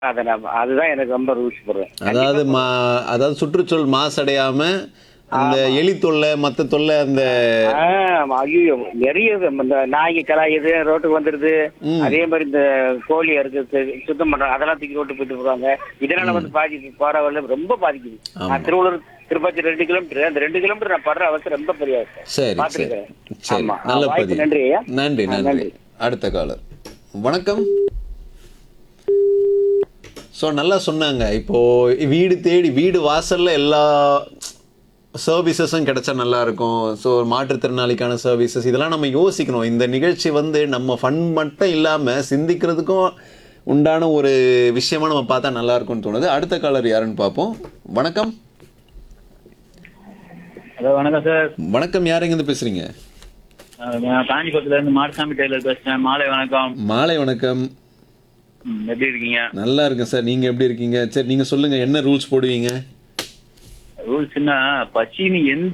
அதை நான் அதுதான் எனக்கு ரொம்ப ரூல்ஸ் போடுறேன் அதாவது மா அதாவது சுற்றுச்சூழல் மாசடையாம அந்த எலி தொல்லை மத்த தொல்லை அந்த ஐயோ நிறைய இந்த நாய்க்கு கலாயுது ரோட்டுக்கு வந்துருது அதே மாதிரி இந்த கோழி அறுக்கிறது சுத்தம் பண்றாங்க அதெல்லாம் தூக்கி ரோட்டு போயிட்டு போறாங்க இதனால வந்து பாதிக்கு போற வரல ரொம்ப பாதிக்குது நான் திருவள்ளூர் திருப்பதி ரெண்டு கிலோமீட்டர் அந்த ரெண்டு கிலோமீட்டர் நான் படுற அவசரம் ரொம்ப பெரிய அவஸ்தை. சரி சரி பார்த்திருக்கிறேன். சரி ஆமா. நல்ல வாய்ப்பு பதிவு நன்றி ஐயா நன்றி ஆ, நன்றி அடுத்த காலர் வணக்கம் ஸோ நல்லா சொன்னாங்க இப்போ வீடு தேடி வீடு வாசல்ல எல்லா சர்வீசஸும் கிடைச்சா நல்லா இருக்கும் ஸோ மாற்றுத்திறனாளிக்கான சர்வீசஸ் இதெல்லாம் நம்ம யோசிக்கணும் இந்த நிகழ்ச்சி வந்து நம்ம ஃபன் மட்டும் இல்லாமல் சிந்திக்கிறதுக்கும் உண்டான ஒரு விஷயமா நம்ம பார்த்தா நல்லா இருக்கும்னு தோணுது அடுத்த காலர் யாருன்னு பார்ப்போம் வணக்கம் ஹலோ வணக்கம் சார் வணக்கம் யார் எங்கேருந்து பேசுறீங்க அஹ் நான் காஞ்சிபுரத்துல இருந்து மாடசாமி டெய்லர் பேசுறேன் மாலை வணக்கம் மாலை வணக்கம் ம், எப்படி இருக்கீங்க நல்லா இருக்கேன் சார் நீங்க எப்படி இருக்கீங்க சரி நீங்க சொல்லுங்க என்ன ரூல்ஸ் போடுவீங்க ரூல்ஸ்னா பசின்னு எந்த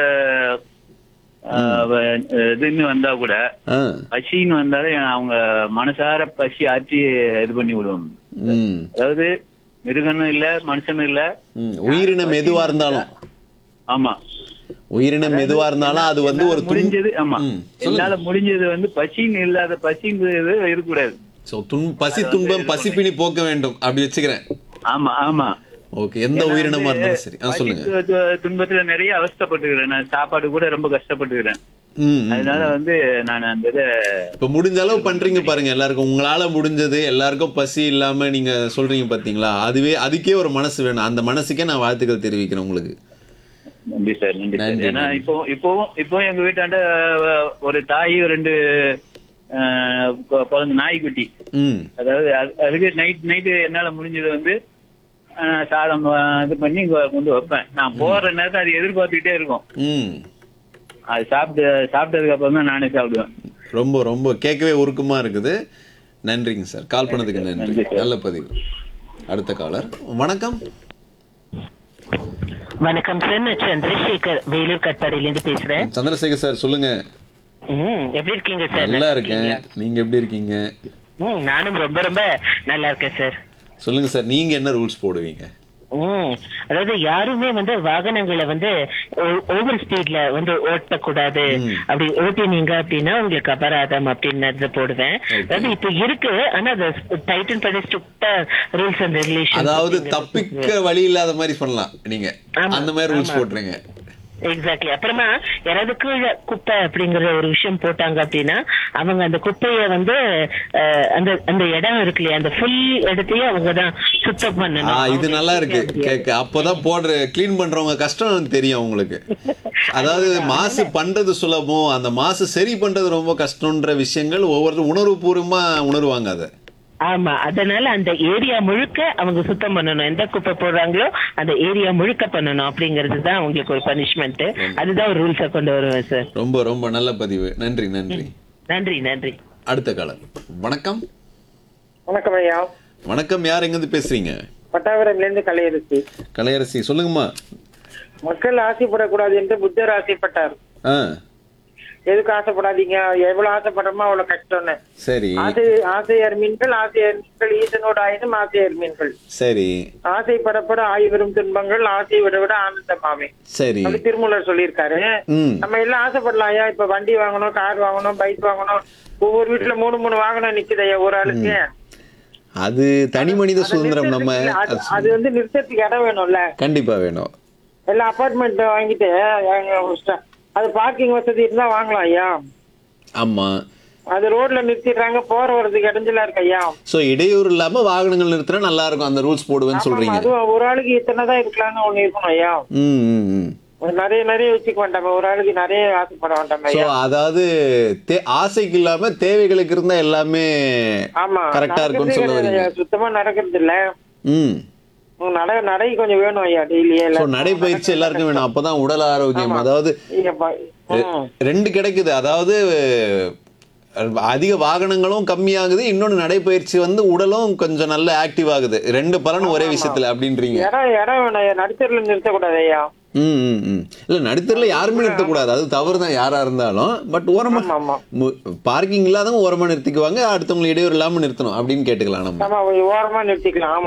அஹ், வ- இதுன்னு வந்தா கூட ஆ பசின்னு வந்தாலே அவங்க மனசார பசி ஆற்றி இது பண்ணி விடுவோம் ம் அதாவது மிருகனும் இல்ல மனுஷனும் இல்ல ம். உயிரினம் எதுவா இருந்தாலும் ஆமா உயிரினம் எதுவா இருந்தாலும் அது வந்து ஒரு துன் முடிஞ்சது ஆமா ம், சொல்லுங்க. என்னால முடிஞ்சது வந்து பசின்னு இல்லாத பசிங்கிறது இருக்கக்கூடாது ஸோ துன் பசி துன்பம் பசிப்பினி போக்க வேண்டும் அப்படி வச்சுக்கிறேன் ஆமா ஆமா ஓகே எந்த உயிரினமா இருந்தாலும் சரி ஆ சொல்லுங்க பசி து- து- துன்பத்துல நிறைய அவஸ்தைப்பட்டுக்கிறேன் நான் சாப்பாடு கூட ரொம்ப கஷ்டப்பட்டுக்கிறேன் ம் ம். அதனால வந்து நான் அந்த இதை இப்ப முடிஞ்ச அளவு பண்றீங்க பாருங்க எல்லாருக்கும் உங்களால முடிஞ்சது எல்லாருக்கும் பசி இல்லாம நீங்க சொல்றீங்க பாத்தீங்களா அதுவே அதுக்கே ஒரு மனசு வேணும் அந்த மனசுக்கே நான் வாழ்த்துக்கள் தெரிவிக்கிறேன் உங்களுக்கு நன்றி சார் நன்றி சார் நன்றி, ஏன்னா நன்றி. இப்போ இப்போ இப்போ எங்க வீட்டாண்ட அஹ், ஒரு தாய் ரெண்டு அஹ், கொ- குழந்தை நாய்க்குட்டி ம் அதாவது அது- அதுக்கு நைட் நைட்டு என்னால முடிஞ்சது வந்து அஹ், சாதம் அஹ், இது பண்ணி இங்க கொண்டு வைப்பேன் நான் போற நேரத்தை அது எதிர்பார்த்துக்கிட்டே இருக்கும் ம் அது சாப்பிட்டு சாப்பிட்டதுக்கு அப்புறம் தான் நானே சாப்பிடுவேன் ரொம்ப ரொம்ப கேட்கவே உருக்கமா இருக்குது நன்றிங்க சார் கால் பண்ணதுக்கு நன்றி நன்றி சார். நல்ல பதிவு அடுத்த காலர் வணக்கம் வணக்கம் சார் நான் சந்திரசேகர் வேலூர் கட்பாடியிலேருந்து பேசுறேன் சந்திரசேகர் சார் சொல்லுங்க ம் எப்படி இருக்கீங்க சார் நல்லா இருக்கேன் நீங்க எப்படி இருக்கீங்க ம் நானும் ரொம்ப ரொம்ப நல்லா இருக்கேன் சார் சொல்லுங்க சார் நீங்க என்ன ரூல்ஸ் போடுவீங்க ம் அதாவது யாருமே வந்து வாகனங்களை வந்து ஓவர் ஸ்பீட்ல வந்து ஓட்டக்கூடாது அப்படி ஓட்டினீங்க அப்படின்னா உங்களுக்கு அபராதம் அப்படின்னு போடுவேன் அதாவது இப்ப இருக்கு ஆனா அதை டைட்டன் பண்ணி ஸ்ட்ரிக்டா ரூல்ஸ் அண்ட் ரெகுலேஷன் அதாவது தப்பிக்க வழி இல்லாத மாதிரி பண்ணலாம் நீங்க ஆமா, அந்த மாதிரி ரூல்ஸ் ஆமா. போட்டுருங்க எக்ஸாக்ட்லி அப்புறமா யாராவது கீழே குப்பை அப்படிங்கிற ஒரு விஷயம் போட்டாங்க அப்படின்னா அவங்க அந்த குப்பைய வந்து அஹ், அந்த அந்த இடம் இருக்கு இல்லையா அந்த ஃபுல் இடத்தையும் அவங்க தான் சுத்தம் ஆ பண்ணணும் இது நல்லா இருக்கு கேட்க அப்போதான் போடுற க்ளீன் பண்றவங்க கஷ்டம் தெரியும் உங்களுக்கு அதாவது மாசு பண்றது சுலபம் அந்த மாசு சரி பண்றது ரொம்ப கஷ்டம்ன்ற விஷயங்கள் ஒவ்வொரு உணர்வுபூர்வமா உணர்வாங்க அதை ஆமா அதனால அந்த ஏரியா முழுக்க அவங்க சுத்தம் பண்ணணும் எந்த குப்பை போடுறாங்களோ அந்த ஏரியா முழுக்க பண்ணணும் அப்படிங்கிறது தான் அவங்களுக்கு ஒரு பனிஷ்மெண்ட் அதுதான் ஒரு ரூல்ஸை கொண்டு வருவேன் சார் ரொம்ப ரொம்ப நல்ல பதிவு நன்றி நன்றி நன்றி நன்றி அடுத்த காலம் வணக்கம் வணக்கம் ஐயா வணக்கம் யார் எங்கிருந்து பேசுறீங்க பட்டாபுரம்ல இருந்து கலையரசி கலையரசி சொல்லுங்கம்மா மக்கள் ஆசைப்படக்கூடாது என்று புத்தர் ஆசைப்பட்டார் ஆ எதுக்கு ஆசைப்படாதீங்க எவ்வளவு ஆசைப்படுறோமோ அவ்வளவு கஷ்டம்னு சரி ஆசை ஆசையர் மீன்கள் ஆசையர் மீன்கள் ஈசனோட ஆயுதம் ஆசையர் மீன்கள் சரி ஆசைப்படப்பட ஆய்வரும் துன்பங்கள் ஆசை விட விட ஆனந்தமாமே சரி அப்படி திருமூலர் சொல்லியிருக்காரு ம் நம்ம எல்லாம் ஆசைப்படலாம் ஐயா இப்ப வண்டி வாங்கணும் கார் வாங்கணும் பைக் வாங்கணும் ஒவ்வொரு வீட்டுல மூணு மூணு வாகனம் நிக்குது ஐயா ஒரு ஆளுக்கு அது தனி மனித அது சுதந்திரம் நம்ம நிறுத்தறதுக்கு அது- அது வந்து நிறுத்தத்துக்கு இடம் வேணும்ல கண்டிப்பா வேணும் எல்லாம் அபார்ட்மெண்ட் வாங்கிட்டு அஹ், அது பார்க்கிங் வசதி இருந்தா வாங்கலாம் ஐயா ஆமா அது ரோட்ல நிறுத்திடுறாங்க போற வரதுக்கு இடைஞ்சலா இருக்கு ஐயா சோ இடையூறு இல்லாம வாகனங்கள் நிறுத்தினா நல்லா இருக்கும் அந்த ரூல்ஸ் போடுவேன்னு ஆமாம், சொல்றீங்க அதுவும் ஒரு ஆளுக்கு இத்தனை தான் இருக்கலாம்னு ஒண்ணு இருக்கணும் ஐயா ம் ம், ம் நிறைய நிறைய வச்சுக்க வேண்டாமே ஒரு ஆளுக்கு நிறைய ஆசைப்பட வேண்டாமே ஸோ ஐயா அதாவது தே- ஆசைக்கு இல்லாம தேவைகளுக்கு இருந்தா எல்லாமே ஆமா கரெக்டா இருக்கும்னு நடக்கிறதே சொல்ல கிடையாது வரீங்க ஐயா. சுத்தமா நடக்கிறது இல்ல ம் உம், நட நடை கொஞ்சம் வேணும் ஐயா டெய்லி ஸோ நடைப்பயிற்சி எல்லாருக்கும் வேணும் அப்பதான் உடல் ஆரோக்கியம் அதாவது ரெண்டு கிடைக்குது அதாவது அஹ், அதிக வாகனங்களும் கம்மியாகுது இன்னொன்னு நடைப்பயிற்சி வந்து உடலும் கொஞ்சம் நல்ல ஆக்டிவ் ஆகுது ரெண்டு பலன் ஒரே விஷயத்துல அப்படின்றீங்க இடம் இடம் வேணும் ஐயா நடுத்தரில் நிறுத்தக்கூடாது ஐயா ம் ம் ம் இல்ல நடுத்தரில் யாருமே நிறுத்தக்கூடாது அது தவறு தான் யாரா இருந்தாலும் பட் ஓரமா ஆமா, ஆமா. பார்க்கிங் இல்லாதவங்க ஓரமா நிறுத்திக்குவாங்க அடுத்தவங்களை இடையூறு இல்லாம நிறுத்தணும் அப்படின்னு கேட்டுக்கலாம் நம்ம நம்ம ஓரமா நிறுத்திக்கலாம் ஆமா